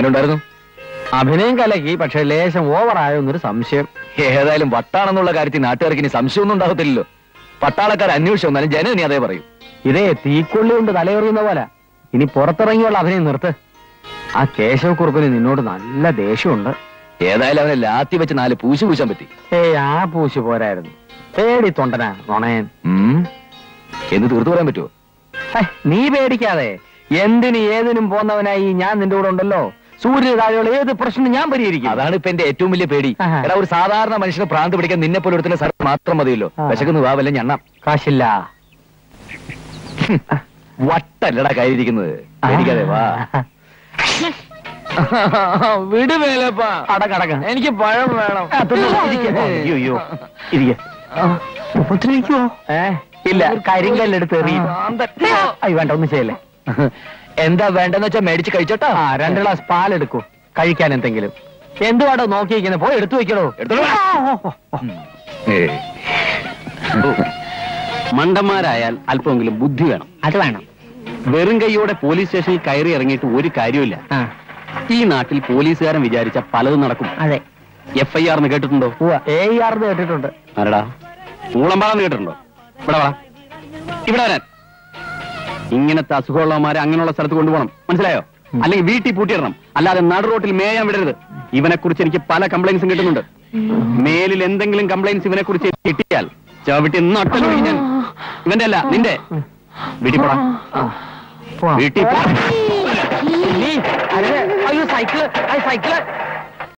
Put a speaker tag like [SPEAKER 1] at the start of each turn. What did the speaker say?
[SPEAKER 1] എങ്ങനെ ഉണ്ടായിരുന്നു
[SPEAKER 2] അഭിനയം കലക്കി പക്ഷെ ലേശം ഓവറായോ എന്നൊരു സംശയം
[SPEAKER 1] ഏതായാലും വട്ടാണെന്നുള്ള കാര്യത്തിൽ നാട്ടുകാർക്ക് ഇനി സംശയമൊന്നും ഉണ്ടാകത്തില്ലല്ലോ പട്ടാളക്കാർ അന്വേഷിച്ചു വന്നാലും ജനം ഇനി അതേ പറയും
[SPEAKER 2] ഇതേ തീക്കൊള്ളി കൊണ്ട് തലയെറിയുന്ന പോലെ ഇനി പുറത്തിറങ്ങിയുള്ള അഭിനയം നിർത്ത് ആ കേശവക്കുറുപ്പിന് നിന്നോട് നല്ല ദേഷ്യമുണ്ട്
[SPEAKER 1] ഏതായാലും അവനെ ലാത്തി വെച്ച് നാല് പൂശി പൂശാൻ പറ്റി
[SPEAKER 2] ഏയ് ആ പൂശ് പോരായിരുന്നു പേടി തൊണ്ടനാ നുണയൻ
[SPEAKER 1] ഉം. എന്ന് തീർത്തു പറയാൻ പറ്റുമോ
[SPEAKER 2] ഹേ, നീ പേടിക്കാതെ എന്തിനും ഏതിനും പോന്നവനായി ഞാൻ നിന്റെ കൂടെ ഉണ്ടല്ലോ സൂര്യ താഴെയുള്ള ഏത് പ്രശ്നം ഞാൻ പരിഹരിക്കും
[SPEAKER 1] അതാണ് ഇപ്പൊ എന്റെ ഏറ്റവും വലിയ പേടി
[SPEAKER 2] ആഹാ.
[SPEAKER 1] എടാ ഒരു സാധാരണ മനുഷ്യനെ ഭ്രാന്ത് പിടിക്കാൻ നിന്നെ പോലെ ഒരുത്തിന്റെ സ്ഥലം മാത്രം മതിയല്ലോ
[SPEAKER 2] ആ.
[SPEAKER 1] വിശക്കുന്നു വാ വല്ല ഞണ്ണാം
[SPEAKER 2] കാശില്ല
[SPEAKER 1] വട്ടല്ലടാ കയ്യിരിക്കുന്നത് പേടിക്കാതെ വാ വിടുവേലപ്പാ
[SPEAKER 2] അടക്കടക്ക
[SPEAKER 1] എനിക്ക് പഴം വേണം
[SPEAKER 2] അയ്യോ ഉപദ്രവിക്കുവോ ഏ ഇല്ല കരിങ്കല്ലെടുത്ത് എറിയും അയ്യ വേണ്ട ഒന്നും ചെയ്യല്ലേ
[SPEAKER 1] എന്താ വേണ്ടെന്ന് വെച്ചാ മേടിച്ച് കഴിച്ചോട്ടാ
[SPEAKER 2] ആ രണ്ട് ഗ്ലാസ് പാലെടുക്കൂ കഴിക്കാൻ എന്തെങ്കിലും എന്തുവാടോ നോക്കിയിരിക്കുന്നത് പോയി എടുത്തു വെക്കണോ
[SPEAKER 1] എടുത്തോളൂ. ഏയ്. ഓ,
[SPEAKER 3] മണ്ടന്മാരായാൽ അല്പമെങ്കിലും ബുദ്ധി വേണം
[SPEAKER 2] അത് വേണം
[SPEAKER 3] വെറും കൈയോടെ പോലീസ് സ്റ്റേഷനിൽ കയറി ഇറങ്ങിയിട്ട് ഒരു കാര്യമില്ല
[SPEAKER 2] ആ
[SPEAKER 3] ഈ നാട്ടിൽ പോലീസുകാരൻ വിചാരിച്ച പലതും നടക്കും
[SPEAKER 2] അതെ
[SPEAKER 3] എഫ് ഐ ആർ എന്ന് കേട്ടിട്ടുണ്ടോ
[SPEAKER 2] എ ആർ കേട്ടിട്ടുണ്ട്
[SPEAKER 3] ആരടാ ഊളമ്പാടെന്ന് കേട്ടിട്ടുണ്ടോ ഇവിടെ വാ ഇവിടെ വരാൻ ഇങ്ങനത്തെ അസുഖമുള്ളവന്മാരെ അങ്ങനെയുള്ള സ്ഥലത്ത് കൊണ്ടുപോകണം മനസ്സിലായോ അല്ലെങ്കിൽ വീട്ടിൽ പൂട്ടിയിടണം അല്ലാതെ നടു റോട്ടിൽ മേയാൻ വിടരുത് ഇവനെ കുറിച്ച് എനിക്ക് പല കംപ്ലൈൻസും കിട്ടുന്നുണ്ട് മേലിൽ എന്തെങ്കിലും കംപ്ലൈൻസ് ഇവനെ കുറിച്ച് കിട്ടിയാൽ ചവിട്ടി നട്ടലൊഴി ഞാൻ ഇവന്റെ അല്ല നിന്റെ വീട്ടിൽ പോടാ
[SPEAKER 2] പോവാം.
[SPEAKER 3] വീട്ടിൽ പോ
[SPEAKER 2] നീ, അരെ, അയ്യോ സൈക്കിള് അയ്യ സൈക്കിള്